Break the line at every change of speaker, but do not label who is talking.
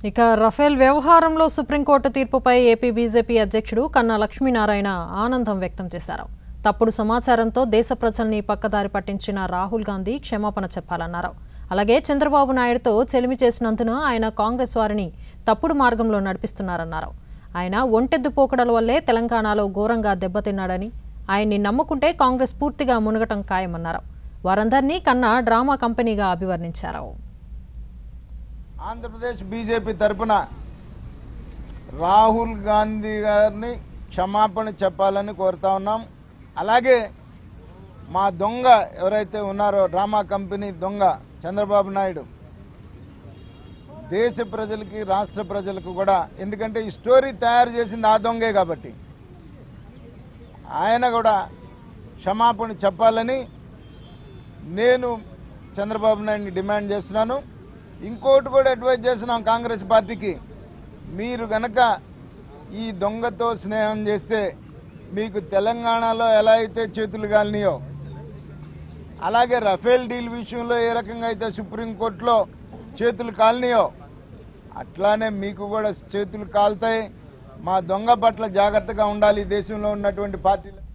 ఇక రఫేల్ వ్యవహారంలో supreme court తీర్పుపై AP BJP అధ్యక్షుడు కన్నా లక్ష్మీనారాయణ ఆనందం వ్యక్తం చేశారు తప్పుడు సమాచారంతో దేశ ప్రజల్ని పక్కదారి పట్టించిన రాహుల్ గాంధీ క్షమాపణ చెప్పాలన్నారు అలాగే చంద్రబాబు నాయుడుతో చెలిమి చేసినందున ఆయన కాంగ్రెస్ వారిని తప్పుడు మార్గంలో నడిపిస్తున్నారన్నారు ఆయన ఒంటెద్దు పోకడల వల్లే తెలంగాణలో ఘోరంగా దెబ్బతిన్నాడని ఆయన్ని నమ్ముకుంటే కాంగ్రెస్ పూర్తిగా మునగటం ఖాయమన్నారు వారందరినీ కన్నా డ్రామా కంపెనీగా అభివర్ణించారు
ఆంధ్రప్రదేశ్ బీజేపీ తరపున రాహుల్ గాంధీ గారిని క్షమాపణ చెప్పాలని కోరుతా ఉన్నాం అలాగే మా దొంగ ఎవరైతే ఉన్నారో డ్రామా కంపెనీ దొంగ చంద్రబాబు నాయుడు దేశ ప్రజలకి రాష్ట్ర ప్రజలకు కూడా ఎందుకంటే ఈ స్టోరీ తయారు చేసింది ఆ దొంగే కాబట్టి ఆయన కూడా క్షమాపణ చెప్పాలని నేను చంద్రబాబు నాయుడిని డిమాండ్ చేస్తున్నాను ఇంకోటి కూడా అడ్వైజ్ చేస్తున్నాం కాంగ్రెస్ పార్టీకి మీరు గనక ఈ దొంగతో స్నేహం చేస్తే మీకు తెలంగాణలో ఎలా అయితే చేతులు కాలినాయో అలాగే రఫేల్ డీల్ విషయంలో ఏ రకంగా అయితే సుప్రీంకోర్టులో చేతులు కాలినాయో అట్లానే మీకు కూడా చేతులు కాలుతాయి మా దొంగ పట్ల జాగ్రత్తగా ఉండాలి ఈ దేశంలో ఉన్నటువంటి పార్టీలు